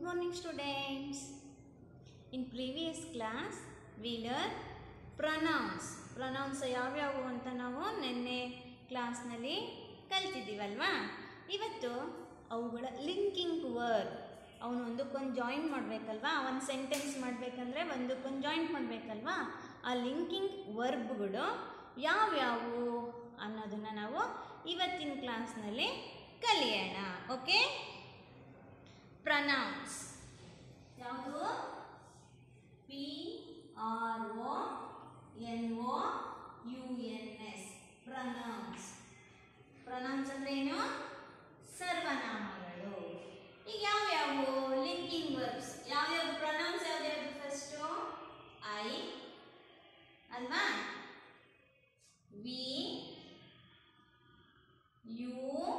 morning students in previous class we learn pronouns pronouns ಯಾವ್ಯಾವು ಅಂತ ನಾವು ನಿನ್ನೆ ಕ್ಲಾಸ್ನಲ್ಲಿ ಕಲ್ತಿದ್ದೀವಲ್ವಾ ಇವತ್ತು ಅವುಗಳ ಲಿಂಕಿಂಗ್ ವರ್ಡ್ ಅವನು ಒಂದಕ್ಕೊಂದು ಜಾಯಿನ್ ಮಾಡಬೇಕಲ್ವಾ ಒಂದು ಸೆಂಟೆನ್ಸ್ ಮಾಡಬೇಕಂದ್ರೆ ಒಂದಕ್ಕೊಂದು ಜಾಯಿಂಟ್ ಮಾಡಬೇಕಲ್ವಾ ಆ ಲಿಂಕಿಂಗ್ ವರ್ಬ್ಗಳು ಯಾವ್ಯಾವು ಅನ್ನೋದನ್ನು ನಾವು ಇವತ್ತಿನ ಕ್ಲಾಸ್ನಲ್ಲಿ ಕಲಿಯೋಣ ಓಕೆ ಪ್ರನೌನ್ಸ್ ಯಾವುದು P R O N O U N S pronouns pronouns ಅಂದ್ರೆ ಏನು ಸರ್ವನಾಮಗಳು ಈಗ ಯಾವ್ಯಾವು ಲಿಂಕಿಂಗ್ ವರ್ಬ್ಸ್ ಯಾವ್ಯಾವ್ದು ಪ್ರನೌನ್ಸ್ ಯಾವ್ದ್ಯಾವ್ದು ಫಸ್ಟು ಐ ಅಲ್ವಾ we you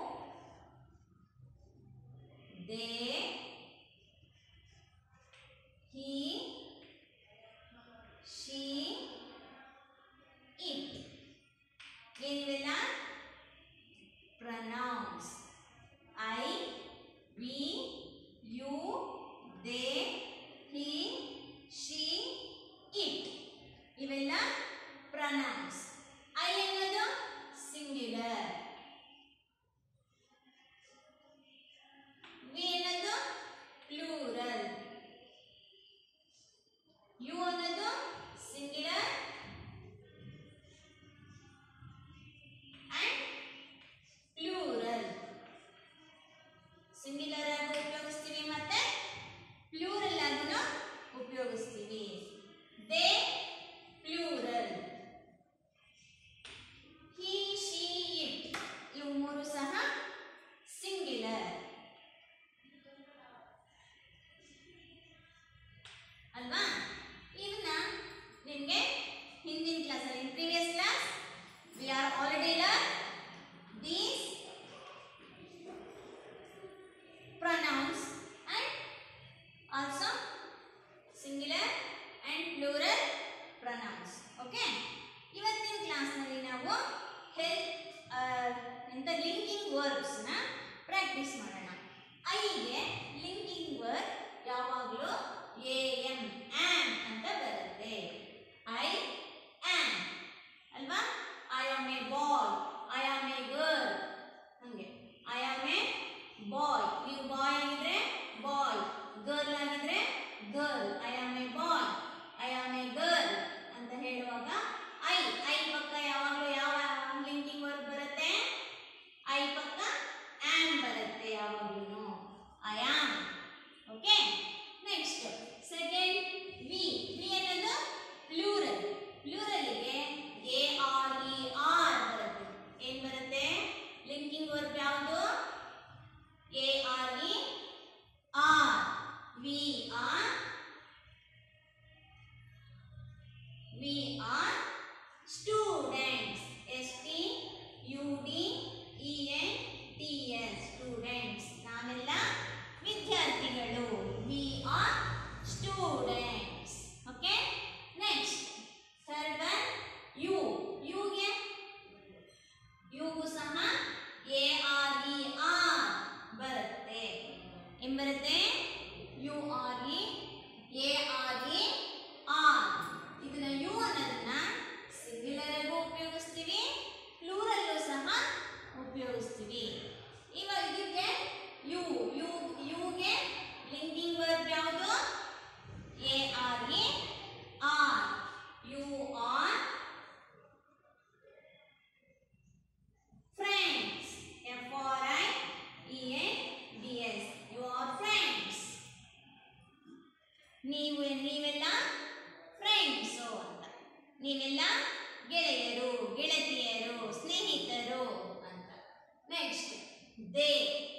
they he, she, it. ಏನಿವೆಲ್ಲ pronouns I we you they he she it ಇವೆಲ್ಲ ಪ್ರನೌನ್ಸ್ ಐ ಅನ್ನೋದು ಸಿಂಗ್ಯುಲರ್ ವಿ ಅನ್ನೋದು ಪ್ಲೂರಲ್ ಯು ಅನ್ನೋದು ಸಿಂಗ್ಯುಲರ್ ಅಂಡ್ ಪ್ಲೂರಲ್ ಸಿಂಗ್ಯುಲರ್ ಆಗಿ ಉಪಯೋಗಿಸ್ತೀವಿ ಮತ್ತೆ ಪ್ಲೂರಲ್ ಆಗು ಉಪಯೋಗಿಸ್ತೀವಿ they plural he she it ಇವು ಮೂರು ಸಹ ಸಿಂಗ್ಯುಲರ್ ಅಲ್ವಾ ಇವನ್ನ ನಿಮಗೆ ಹಿಂದಿನ ಕ್ಲಾಸಲ್ಲಿ in previous class we are already learn these pronouns and also singular and plural pronouns okay ಇವತ್ತಿನ ಕ್ಲಾಸ್ನಲ್ಲಿ ನಾವು ಹೆಲ್ತ್ ಎಂತ ಲಿಂಕಿಂಗ್ ವರ್ಬ್ಸ್ನ ಪ್ರಾಕ್ಟೀಸ್ ಮಾಡೋಣ ಐಗೆ ಲಿಂಕಿಂಗ್ ವರ್ಬ್ ಯಾವಾಗಲೂ ಎ ಎಂ ಆಮ್ ಅಂತ ಬರುತ್ತೆ ಐ ಆಮ್ ಅಲ್ವಾ I am a boy I am a girl ಹಂಗೆ ಐ ಆಮ್ ಎ ಬಾಯ್ ನೀವು ಬಾಯ್ ಆಗಿದ್ರೆ ಬಾಯ್ ಗರ್ಲ್ ಆಗಿದ್ರೆ girl I am a boy I am a girl ಅಂತ ಹೇಳುವಾಗ ಐ ಐ ಪಕ್ಕ ಯಾವಾಗಲೂ ಯಾವ ಲಿಂಕಿಂಗ್ ವರ್ಡ್ ಬರುತ್ತೆ ಐ ಪಕ್ಕ ಆಮ್ ಬರುತ್ತೆ ಯಾವಾಗಲೂ I am okay next second we we ಅನ್ನೋದು ಪ್ಲೂರಲ್ ಪ್ಲೂರಲ್ಗೆ ಎ ಆರ್ ಇ ಆರ್ ಬರುತ್ತೆ ಏನ್ ಬರುತ್ತೆ ಲಿಂಕಿಂಗ್ ವರ್ಬ್ ಯಾವುದು A R E are we are we are students S T U D E N T S students ನಾವೆಲ್ಲ ವಿದ್ಯಾರ್ಥಿಗಳು we are students okay next third one you ಯುಗೆ ಯುಗೂ ಸಹ A R E are ಬರುತ್ತೆ ಏನ್ ಬರುತ್ತೆ you R E A R E are ಇದನ್ನ you ಅನ್ನೋದನ್ನ ಸಿಂಗ್ಯುಲರ್ ಆಗೂ ಉಪಯೋಗಿಸ್ತೀವಿ ಪ್ಲೂರಲ್ಲೂ ಸಹ ಉಪಯೋಗಿಸ್ತೀವಿ ಇವಾಗ ಇದಕ್ಕೆ ಯು ಯು ಯುಗೆ ಲಿಂಕಿಂಗ್ ವರ್ಬ್ ಯಾವುದು A R E are you are friends F R I E N D S you are friends ನೀವು ನೀವೆಲ್ಲ ಫ್ರೆಂಡ್ಸು ಅಂತ ನೀವೆಲ್ಲ ಗೆಳೆಯರು ಗೆಳತಿಯರು ಸ್ನೇಹಿತರು ಅಂತ ನೆಕ್ಸ್ಟ್ ದೇ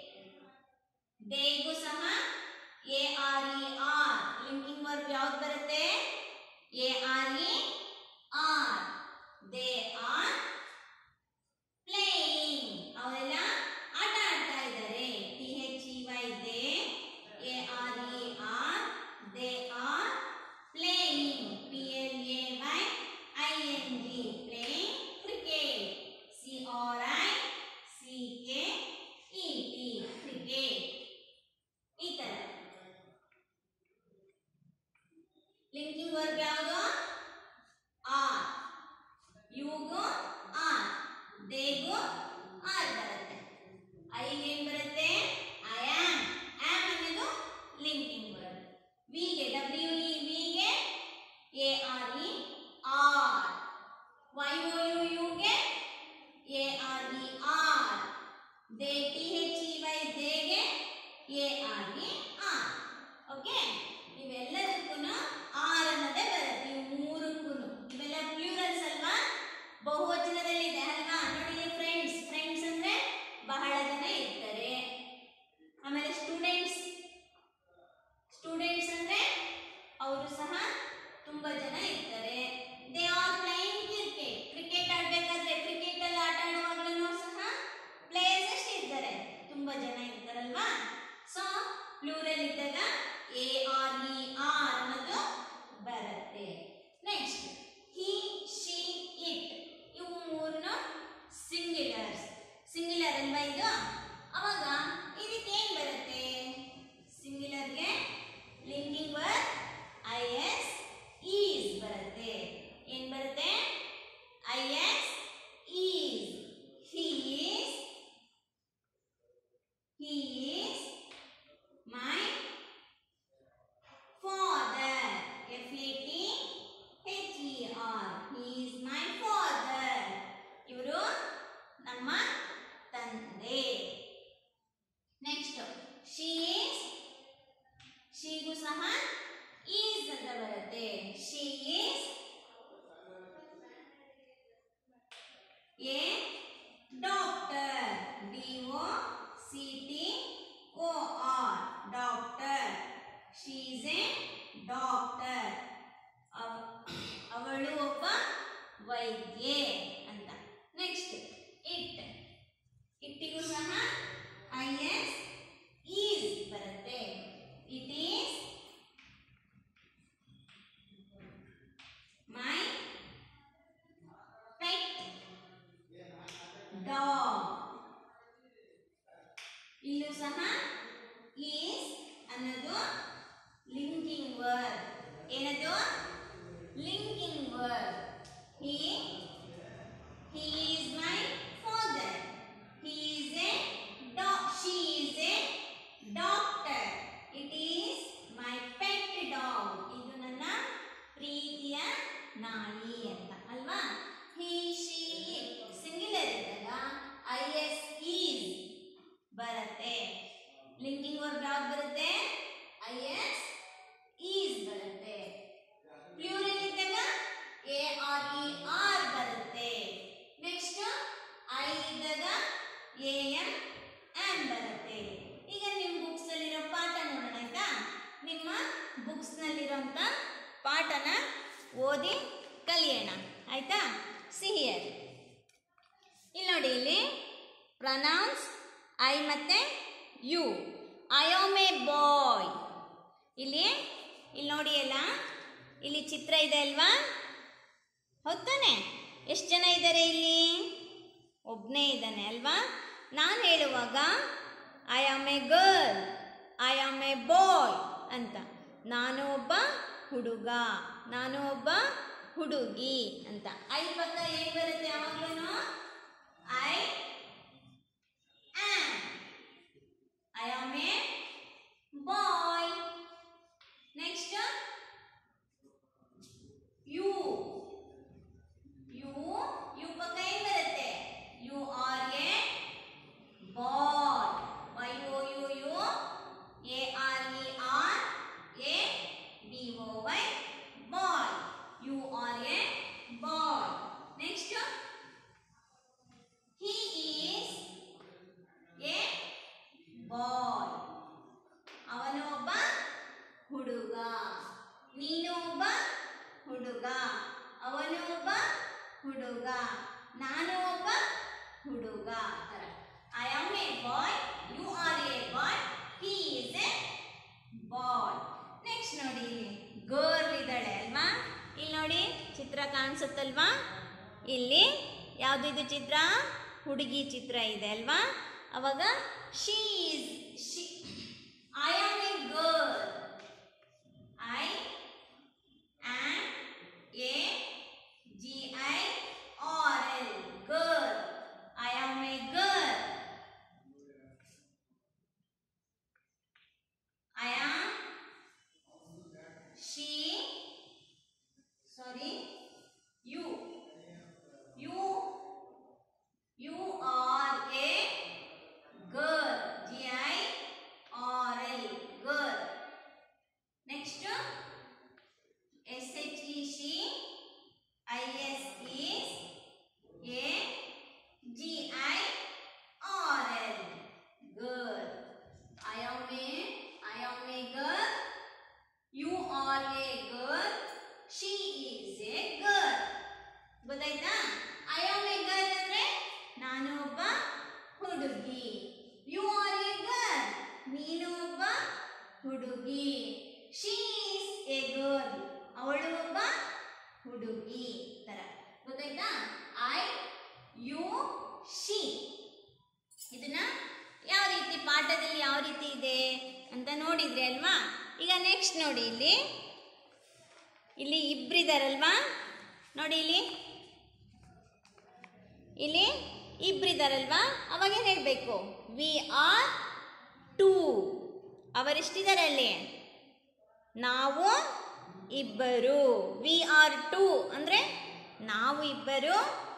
ದೇಗೂ ಸಹ A R E are linking verb ಯಾವ್ದು ಬರುತ್ತೆ A R E are they are playing ಅವರೆಲ್ಲ ಆಟ ಆಡ್ತಾ ಇದ್ದಾರೆ T H E Y they A R E are they are playing P L A Y I N G playing cricket C R I C K E T cricket ಈ ಥರ plural ಇದ್ದಾಗ A R E R ಅನ್ನೋದು ಬರುತ್ತೆ next he she it ಇವು ಮೂರನ್ನು ಸಿಂಗ್ಯುಲರ್ಸ್ singular ಅಲ್ವಾ ಇದು ಅವಾಗ ಇದಕ್ಕೆ ಏನ್ ಬರುತ್ತೆ ಸಿಂಗ್ಯುಲರ್ಗೆ linking word I S is ಬರುತ್ತೆ ಏನ್ ಬರುತ್ತೆ I S is he is he is my father f a t h e r he is my father ಇವರು ನಮ್ಮ ತಂದೆ ನೆಕ್ಸ್ಟ್ ಶಿ ಈಸ್ ಶಿಗೂ ಸಹ ಈಸ್ ಅಂತ ಬರುತ್ತೆ she is a doctor D O C T O R doctor she is a doctor ಅವಳು ಒಬ್ಬ ವೈದ್ಯೆ ಅಂತ ನೆಕ್ಸ್ಟ್ ಇಟ್ ಇಟ್ಟಿಗೂ ಸಹ ಐ ಎಸ್ ಈಸ್ ಬರುತ್ತೆ it is my pet dog ಇಲ್ಲೂ ಸಹ ಈಸ್ ಅನ್ನೋದು ಲಿಂಕಿಂಗ್ ವರ್ಡ್ ಏನದು linking word he he is my father he is a dog she is a doctor it is my pet dog ಇದು ನನ್ನ ಪ್ರೀತಿಯ ನಾಯಿ ಅಂತ ಅಲ್ವಾ ಹಿ ಶಿ ಸಿಂಗ್ಯುಲರ್ ಇದ್ದಾಗ ಐ ಎಸ್ ಈಸ್ ಬರುತ್ತೆ ಲಿಂಕಿಂಗ್ ವರ್ಡ್ ಯಾವ್ದು ಬರುತ್ತೆ ಐ ಎಸ್ ಈಸ್ ಬರುತ್ತೆ ಪ್ಲೂರಲ್ ಇದ್ದಾಗ ಎ ಆರ್ ಇ ಆರ್ ಬರುತ್ತೆ ನೆಕ್ಸ್ಟ್ ಐ ಇದ್ದಾಗ ಎ ಎಂ ಎಂ ಬರುತ್ತೆ ಈಗ ನಿಮ್ಮ ಬುಕ್ಸ್ ಅಲ್ಲಿರೋ ಪಾಠ ನೋಡೋಣ ಆಯ್ತಾ ನಿಮ್ಮ ಬುಕ್ಸ್ ನಲ್ಲಿರೋಂಥ ಪಾಠನ ಓದಿ ಕಲಿಯೋಣ ಆಯ್ತಾ ಸಿಹಿಯರ್ ಇಲ್ಲಿ ನೋಡಿ ಇಲ್ಲಿ ಪ್ರನೌನ್ಸ್ ಐ ಮತ್ತೆ you I am a boy ಇಲ್ಲಿ ಇಲ್ಲಿ ನೋಡಿ ಅಲ್ಲ ಇಲ್ಲಿ ಚಿತ್ರ ಇದೆ ಅಲ್ವಾ ಹೌದಾನೆ ಎಷ್ಟು ಜನ ಇದ್ದಾರೆ ಇಲ್ಲಿ ಒಬ್ಬನೇ ಇದ್ದಾನೆ ಅಲ್ವಾ ನಾನು ಹೇಳುವಾಗ I am a girl I am a boy ಅಂತ ನಾನು ಒಬ್ಬ ಹುಡುಗ ನಾನು ಒಬ್ಬ ಹುಡುಗಿ ಅಂತ ಐ ಪಕ್ಕ ಏನು ಬರುತ್ತೆ ಯಾವಾಗ್ಲೂ I am I am a boy next you you you ಪಕ್ಕ ಏನ್ ಬರುತ್ತೆ you are a boy Y O U you A R E are A B O Y boy you are a boy next he is a boy ಅವನು ಒಬ್ಬ ಹುಡುಗ ನೀನು ಒಬ್ಬ ಹುಡುಗ ಅವನು ಒಬ್ಬ ಹುಡುಗ ನಾನು ಒಬ್ಬ ಹುಡುಗ ಆ ಥರ I am a boy you are a boy he is a boy next ನೋಡಿ ಇಲ್ಲಿ ಗರ್ಲ್ ಇದ್ದಾಳೆ ಅಲ್ವಾ ಇಲ್ಲಿ ನೋಡಿ ಚಿತ್ರ ಕಾಣಿಸುತ್ತಲ್ವಾ ಇಲ್ಲಿ ಯಾವುದು ಇದು ಚಿತ್ರ ಹುಡುಗಿ ಚಿತ್ರ ಇದೆ ಅಲ್ವಾ ಅವಾಗ she is she I am a girl I am a G I R L girl I am a girl I am she sorry you you you are a girl G I ಹುಡುಗಿ she is A girl ಅವಳು ಒಬ್ಬ ಹುಡುಗಿ ತರ ಗೊತ್ತಾಯ್ತಾ I you she ಇದನ್ನ ಯಾವ ರೀತಿ ಪಾಠದಲ್ಲಿ ಯಾವ ರೀತಿ ಇದೆ ಅಂತ ನೋಡಿದ್ರಿ ಅಲ್ವಾ ಈಗ ನೆಕ್ಸ್ಟ್ ನೋಡಿ ಇಲ್ಲಿ ಇಲ್ಲಿ ಇಬ್ರಿದಾರಲ್ವಾ ನೋಡಿ ಇಲ್ಲಿ ಇಲ್ಲಿ ಇಬ್ರಿದಾರಲ್ವಾ ಅವಾಗ ಏನು ಹೇಳಬೇಕು ವಿ ಆರ್ ಟೂ ಅವರೆಷ್ಟಿದ್ದಾರೆ ಅಲ್ಲಿ ನಾವು ಇಬ್ಬರು ವಿ ಆರ್ ಟೂ ಅಂದರೆ ನಾವು ಇಬ್ಬರು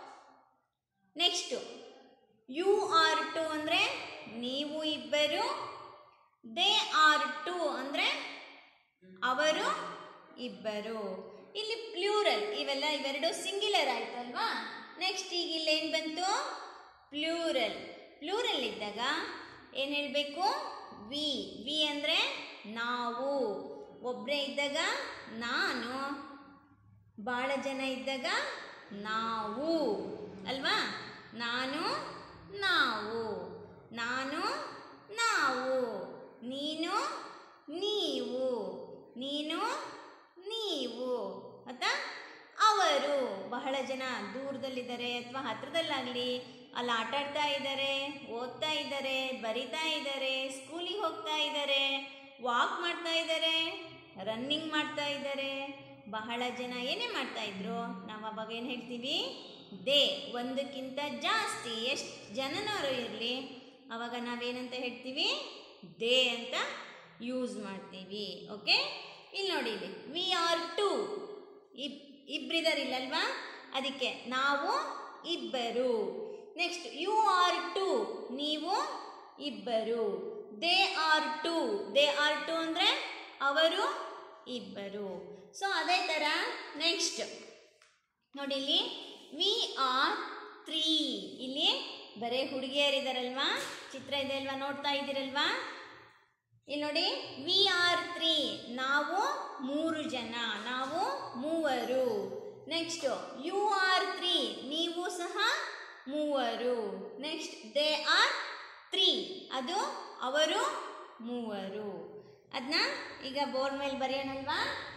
ನೆಕ್ಸ್ಟು ಯು ಆರ್ ಟು ಅಂದರೆ ನೀವು ಇಬ್ಬರು ದೇ ಆರ್ ಟು ಅಂದರೆ ಅವರು ಇಬ್ಬರು ಇಲ್ಲಿ ಪ್ಲ್ಯೂರಲ್ ಇವೆಲ್ಲ ಇವೆರಡು ಸಿಂಗ್ಯುಲರ್ ಆಯ್ತಲ್ವಾ ನೆಕ್ಸ್ಟ್ ಈಗ ಇಲ್ಲಿ ಏನು ಬಂತು ಪ್ಲ್ಯೂರಲ್ ಪ್ಲ್ಯೂರಲ್ ಇದ್ದಾಗ ಏನು ಹೇಳಬೇಕು ವಿ ವಿ ಅಂದರೆ ನಾವು ಒಬ್ಬರೇ ಇದ್ದಾಗ ನಾನು ಭಾಳ ಜನ ಇದ್ದಾಗ ನಾವು ಅಲ್ವಾ ನಾನು ನಾವು ನಾನು ನಾವು ನೀನು ನೀವು ನೀನು ನೀವು ಆಯ್ತಾ ಅವರು ಬಹಳ ಜನ ದೂರದಲ್ಲಿದ್ದಾರೆ ಅಥವಾ ಹತ್ರದಲ್ಲಾಗಲಿ ಅಲ್ಲಿ ಆಟ ಆಡ್ತಾ ಇದ್ದಾರೆ ಓದ್ತಾ ಇದ್ದಾರೆ ಬರಿತಾ ಇದ್ದಾರೆ ಸ್ಕೂಲಿಗೆ ಹೋಗ್ತಾ ಇದ್ದಾರೆ ವಾಕ್ ಮಾಡ್ತಾ ಇದ್ದಾರೆ ರನ್ನಿಂಗ್ ಮಾಡ್ತಾ ಇದ್ದಾರೆ ಬಹಳ ಜನ ಏನೇ ಮಾಡ್ತಾ ಇದ್ರು ನಾವು ಅವಾಗ ಏನು ಹೇಳ್ತೀವಿ ದೇ ಒಂದಕ್ಕಿಂತ ಜಾಸ್ತಿ ಎಷ್ಟು ಜನನವರು ಇರಲಿ ಅವಾಗ ನಾವೇನಂತ ಹೇಳ್ತೀವಿ ದೇ ಅಂತ ಯೂಸ್ ಮಾಡ್ತೀವಿ ಓಕೆ ಇಲ್ಲಿ ನೋಡಿ ಇಲ್ಲಿ ವಿ ಆರ್ ಟು ಇಬ್ ಇಬ್ಬರಿದಾರಿಲ್ಲಲ್ವಾ ಅದಕ್ಕೆ ನಾವು ಇಬ್ಬರು ನೆಕ್ಸ್ಟ್ ಯು ಆರ್ ಟು ನೀವು ಇಬ್ಬರು they are two they are two ಅಂದರೆ ಅವರು ಇಬ್ಬರು ಸೊ ಅದೇ ಥರ ನೆಕ್ಸ್ಟ್ ನೋಡಿ ಇಲ್ಲಿ ವಿ ಆರ್ ತ್ರೀ ಇಲ್ಲಿ ಬರೀ ಹುಡುಗಿಯರಿದಾರಲ್ವಾ ಚಿತ್ರ ಇದೆ ಅಲ್ವಾ ನೋಡ್ತಾ ಇದ್ದೀರಲ್ವಾ ಇಲ್ಲಿ ನೋಡಿ ವಿ ಆರ್ ತ್ರೀ ನಾವು ಮೂರು ಜನ ನಾವು ಮೂವರು ನೆಕ್ಸ್ಟ್ ಯು ಆರ್ ತ್ರೀ ನೀವು ಸಹ ಮೂವರು ನೆಕ್ಸ್ಟ್ ದೇ ಆರ್ ತ್ರೀ ಅದು ಅವರು ಮೂವರು ಅದನ್ನ ಈಗ ಬೋರ್ಡ್ ಮೇಲೆ ಬರೆಯೋಣಲ್ವಾ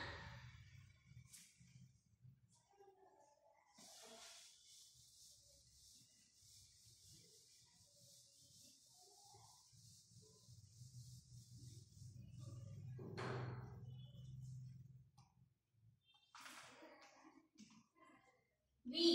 we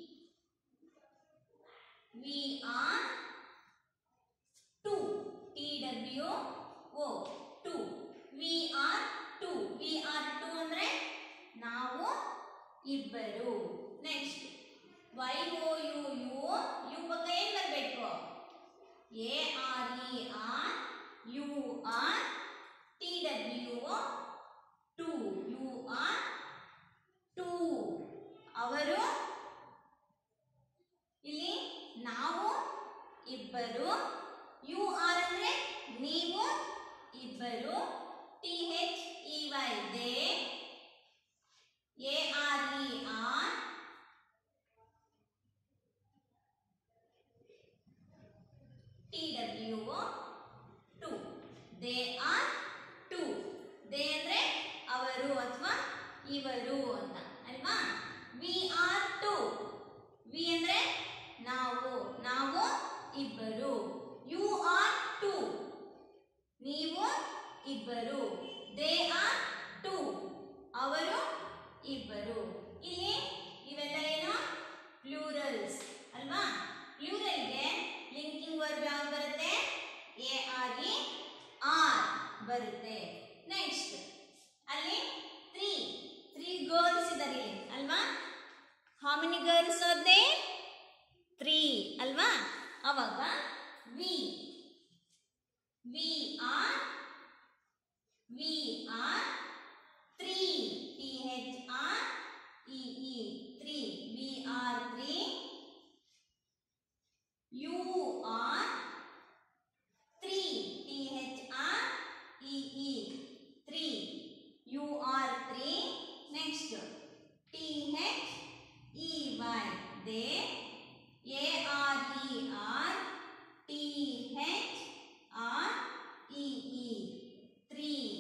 we are two T W O two we are two we are two ಅಂದರೆ ನಾವು ಇಬ್ಬರು next Y O U you you ಪಕ್ಕ ಏನು ಬರಬೇಕು A R E are you are T W two you are two ಅವರು ಇಲ್ಲಿ ನಾವು ಇಬ್ಬರು ಯು ಆರ್ ಅಂದ್ರೆ ನೀವು ಇಬ್ಬರು T H E Y they A R E are T W two they are two they ಅಂದ್ರೆ ಅವರು ಅಥವಾ ಇವರು ಅಂತ ಅಲ್ವಾ ವಿ ಆರ್ ಟು ವಿ ಅಂದ್ರೆ ನಾವು ನಾವು ಇಬ್ಬರು ಯು ಆರ್ ಟು ನೀವು ಇಬ್ಬರು ದೇ ಆರ್ ಟು ಅವರು ಇಬ್ಬರು ಇಲ್ಲಿ ಇವೆಲ್ಲ ಏನು ಪ್ಲೂರಲ್ಸ್ ಅಲ್ವಾ ಪ್ಲೂರಲ್ಗೆ ಲಿಂಕಿಂಗ್ ವರ್ಬ್ ಯಾವ್ದು ಬರುತ್ತೆ ಎ ಆರ್ ಇ ಆರ್ ಬರುತ್ತೆ ನೆಕ್ಸ್ಟ್ ಅಲ್ಲಿ ತ್ರೀ ತ್ರೀ ಗರ್ಲ್ಸ್ ಇದ್ದಾರೆ ಇಲ್ಲಿ ಅಲ್ವಾ how many girls are they three ಅಲ್ವಾ ಅವಾಗ we we are we are three T H R E E three we are three you are three T H R E E three you are three next T H E Y they A R E are T H R E E three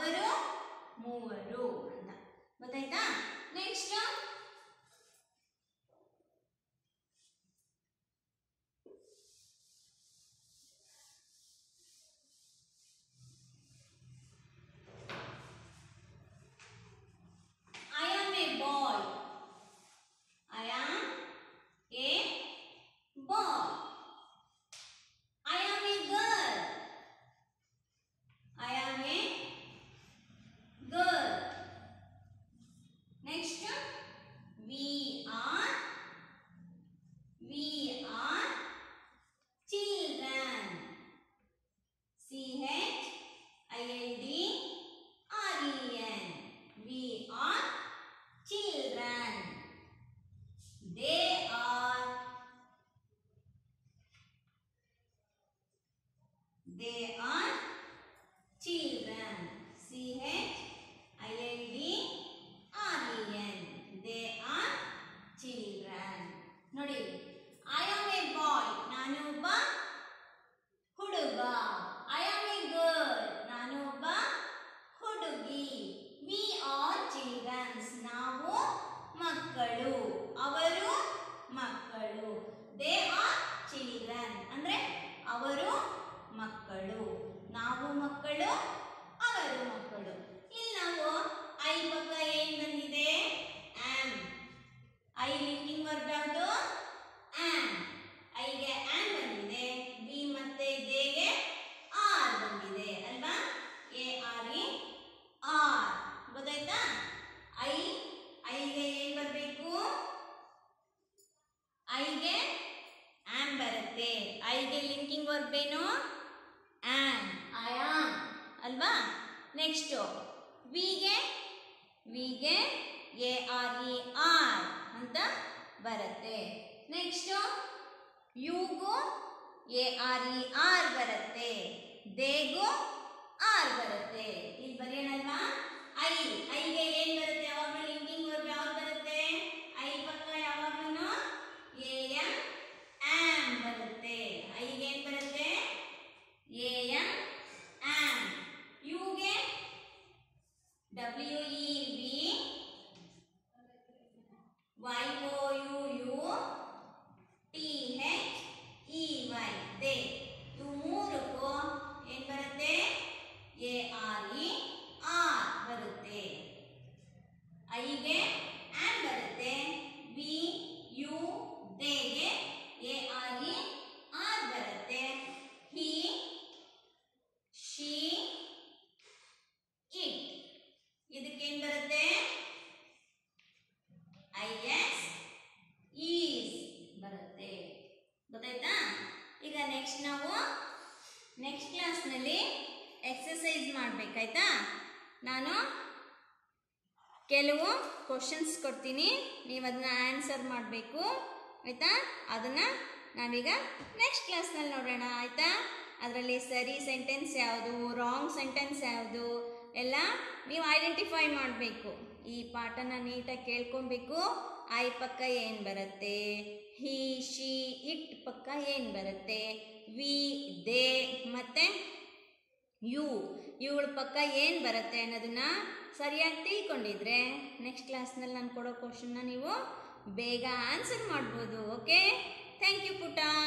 ಅವರು ಮೂವರು ಅಂತ ಗೊತ್ತಾಯ್ತಾ next I am a boy. I am a boy. I am a girl. I am a girl. Next, we are we are children. C H I L D R E N. We are children. They are they are children. C H I L D R E N. They are children. ನೋಡಿ I am a boy ನಾನು ಒಬ್ಬ ಹುಡುಗ I am a girl ನಾನು ಒಬ್ಬ ಹುಡುಗಿ we are children's ನಾವು ಮಕ್ಕಳು ಅವರು ಮಕ್ಕಳು ದೇ ಆರ್ ಚಿಲ್ಡ್ರನ್ ಅಂದ್ರೆ ಅವರು ಮಕ್ಕಳು ನಾವು ಮಕ್ಕಳು ಅವರು ಮಕ್ಕಳು ಇಲ್ಲಿ ನಾವು ಐ ಪಕ್ಕ ಏನ್ ಬಂದಿದೆ ಆಮ್ ಐ ಲಿಂಕಿಂಗ್ ವರ್ಬ್ ಯಾವುದು ಆಮ್ ಐಗೆ ಆಮ್ ಬಂದಿದೆ ಬಿ ಮತ್ತೆ ದೇಗೆ ಆರ್ ಬಂದಿದೆ ಅಲ್ವಾ ಎ ಆರ್ ಇ ಆರ್ ಗೊತ್ತಾಯ್ತಾ ಐ ಐಗೆ ಏನ್ ಬರಬೇಕು ಐಗೆ ಆಮ್ ಬರುತ್ತೆ ಐಗೆ ಲಿಂಕಿಂಗ್ ವರ್ಬ್ ಏನು ಆಮ್ ಐ ಆಮ್ ಅಲ್ವಾ ನೆಕ್ಸ್ಟು ವಿಗೆ ವಿಗೆ ಎ ಆರ್ ಇ ಆರ್ ಅಂತ ಬರುತ್ತೆ ನೆಕ್ಸ್ಟು ಯುಗೂ ಎ ಆರ್ ಇ ಆರ್ ಬರುತ್ತೆ ದೇಗೂ ಆರ್ ಬರುತ್ತೆ ಇಲ್ಲಿ ಬರೆಯೋಣಲ್ವಾ ಐ ಐಗೆ ಏನ್ ಬರುತ್ತೆ ಯಾವಾಗಲೂ ಲಿಂಕಿಂಗ್ ವರ್ಬ್ ಯಾವ್ದು ಬರುತ್ತೆ ಐ ಪಕ್ಕ ಯಾವಾಗಲೂ ಎ ಎಂ ಆಮ್ ಬರುತ್ತೆ ಐಗೆ ಏನ್ ಬರುತ್ತೆ ಎ ಎಂ ಆಮ್ ಯುಗೆ W E we Y O U you T H E Y they ಇವು ಮೂರಕ್ಕೂ ಏನ್ ಬರುತ್ತೆ ಎ ಆರ್ ಇ ಆರ್ ಬರುತ್ತೆ ಐಗೆ ಆಮ್ ಬರುತ್ತೆ ವಿ ಯು ದೇಗೆ ಎ ಆರ್ ಇ ಆರ್ ಬರುತ್ತೆ ಹಿ ಶಿ ಇಟ್ ಇದಕ್ಕೇನ್ ಬರುತ್ತೆ ಐ ಎಸ್ ಈಸ್ ಬರುತ್ತೆ ಗೊತ್ತಾಯ್ತಾ ಈಗ ನೆಕ್ಸ್ಟ್ ನಾವು ನೆಕ್ಸ್ಟ್ ಕ್ಲಾಸ್ನಲ್ಲಿ ಎಕ್ಸಸೈಸ್ ಮಾಡಬೇಕಾಯ್ತಾ ನಾನು ಕೆಲವು ಕ್ವಶನ್ಸ್ ಕೊಡ್ತೀನಿ ನೀವು ಅದನ್ನ ಆನ್ಸರ್ ಮಾಡಬೇಕು ಆಯಿತಾ ಅದನ್ನು ನಾವೀಗ ನೆಕ್ಸ್ಟ್ ಕ್ಲಾಸ್ನಲ್ಲಿ ನೋಡೋಣ ಆಯಿತಾ ಅದರಲ್ಲಿ ಸರಿ ಸೆಂಟೆನ್ಸ್ ಯಾವುದು ರಾಂಗ್ ಸೆಂಟೆನ್ಸ್ ಯಾವುದು ಎಲ್ಲ ನೀವು ಐಡೆಂಟಿಫೈ ಮಾಡಬೇಕು ಈ ಪಾಠನ ನೀಟಾಗಿ ಕೇಳ್ಕೊಬೇಕು ಐ ಪಕ್ಕ ಏನು ಬರುತ್ತೆ ಹಿ ಶಿ ಇಟ್ ಪಕ್ಕ ಏನು ಬರುತ್ತೆ ವಿ ದೇ ಮತ್ತು ಯು ಇವುಗಳ ಪಕ್ಕ ಏನು ಬರುತ್ತೆ ಅನ್ನೋದನ್ನ ಸರಿಯಾಗಿ ತಿಳ್ಕೊಂಡಿದ್ರೆ ನೆಕ್ಸ್ಟ್ ಕ್ಲಾಸ್ನಲ್ಲಿ ನಾನು ಕೊಡೋ ಕ್ವಶನ್ನ ನೀವು ಬೇಗ ಆನ್ಸರ್ ಮಾಡ್ಬೋದು ಓಕೆ ಥ್ಯಾಂಕ್ ಯು ಪುಟ